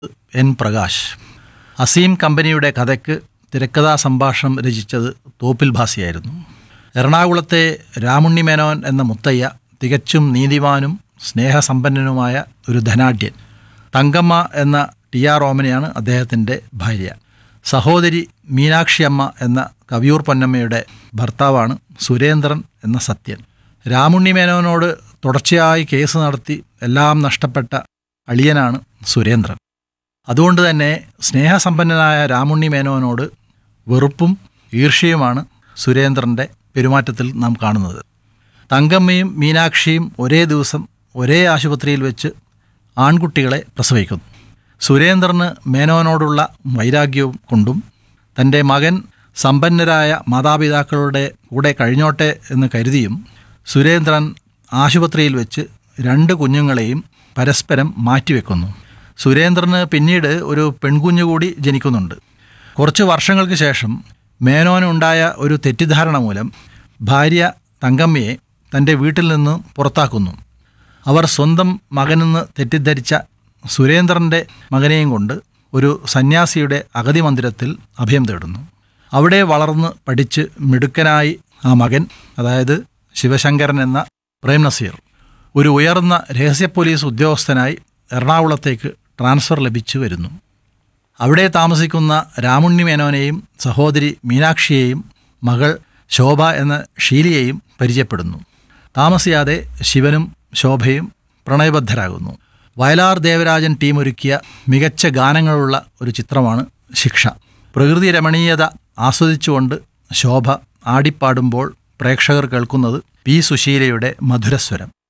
N Prakash Azeem കമ്പനിയുടെ കഥയ്ക്ക് തിരക്കഥാ സംഭാഷണം രചിച്ചത് തോപ്പിൽ ഭാസിയായിരുന്നു എറണാകുളത്തെ രാമുണ്ണി മേനോൻ എന്ന മുത്തയ്യ തികച്ചും നീതിമാനും സ്നേഹസമ്പന്നനുമായ ഒരു ധനാഢ്യൻ തങ്കമ്മ എന്ന ടി ആർ ഓമനയാണ് അദ്ദേഹത്തിൻ്റെ ഭാര്യ സഹോദരി മീനാക്ഷി അമ്മ എന്ന കവിയൂർ പൊന്നമ്മയുടെ ഭർത്താവാണ് സുരേന്ദ്രൻ എന്ന സത്യൻ രാമുണ്ണി മേനോനോട് തുടർച്ചയായി കേസ് നടത്തി എല്ലാം നഷ്ടപ്പെട്ട അളിയനാണ് സുരേന്ദ്രൻ അതുകൊണ്ട് തന്നെ സ്നേഹസമ്പന്നനായ രാമുണ്ണി മേനോനോട് വെറുപ്പും ഈർഷ്യയുമാണ് സുരേന്ദ്രൻ്റെ പെരുമാറ്റത്തിൽ നാം കാണുന്നത് തങ്കമ്മയും മീനാക്ഷിയും ഒരേ ദിവസം ഒരേ ആശുപത്രിയിൽ വെച്ച് ആൺകുട്ടികളെ പ്രസവിക്കുന്നു സുരേന്ദ്രന് മേനോനോടുള്ള വൈരാഗ്യവും കൊണ്ടും തൻ്റെ മകൻ സമ്പന്നരായ മാതാപിതാക്കളുടെ കൂടെ കഴിഞ്ഞോട്ടെ എന്ന് കരുതിയും സുരേന്ദ്രൻ ആശുപത്രിയിൽ വെച്ച് രണ്ട് കുഞ്ഞുങ്ങളെയും പരസ്പരം മാറ്റിവെക്കുന്നു സുരേന്ദ്രന് പിന്നീട് ഒരു പെൺകുഞ്ഞു കൂടി ജനിക്കുന്നുണ്ട് കുറച്ച് വർഷങ്ങൾക്ക് ശേഷം മേനോനുണ്ടായ ഒരു തെറ്റിദ്ധാരണ മൂലം ഭാര്യ തങ്കമ്മയെ തൻ്റെ വീട്ടിൽ നിന്ന് പുറത്താക്കുന്നു അവർ സ്വന്തം മകനെന്ന് തെറ്റിദ്ധരിച്ച സുരേന്ദ്രൻ്റെ മകനെയും കൊണ്ട് ഒരു സന്യാസിയുടെ അഗതി മന്ദിരത്തിൽ അഭയം തേടുന്നു അവിടെ വളർന്ന് പഠിച്ച് മിടുക്കനായി ആ മകൻ അതായത് ശിവശങ്കരൻ എന്ന പ്രേം നസീർ ഒരു ഉയർന്ന രഹസ്യ പോലീസ് ഉദ്യോഗസ്ഥനായി എറണാകുളത്തേക്ക് ട്രാൻസ്ഫർ ലഭിച്ചു വരുന്നു അവിടെ താമസിക്കുന്ന രാമുണ്ണി മേനോനെയും സഹോദരി മീനാക്ഷിയെയും മകൾ ശോഭ എന്ന ഷീലിയെയും പരിചയപ്പെടുന്നു താമസിയാതെ ശിവനും ശോഭയും പ്രണയബദ്ധരാകുന്നു വയലാർ ദേവരാജൻ ടീം ഒരുക്കിയ മികച്ച ഗാനങ്ങളുള്ള ഒരു ചിത്രമാണ് ശിക്ഷ പ്രകൃതി രമണീയത ആസ്വദിച്ചുകൊണ്ട് ശോഭ ആടിപ്പാടുമ്പോൾ പ്രേക്ഷകർ കേൾക്കുന്നത് പി സുശീലയുടെ മധുരസ്വരം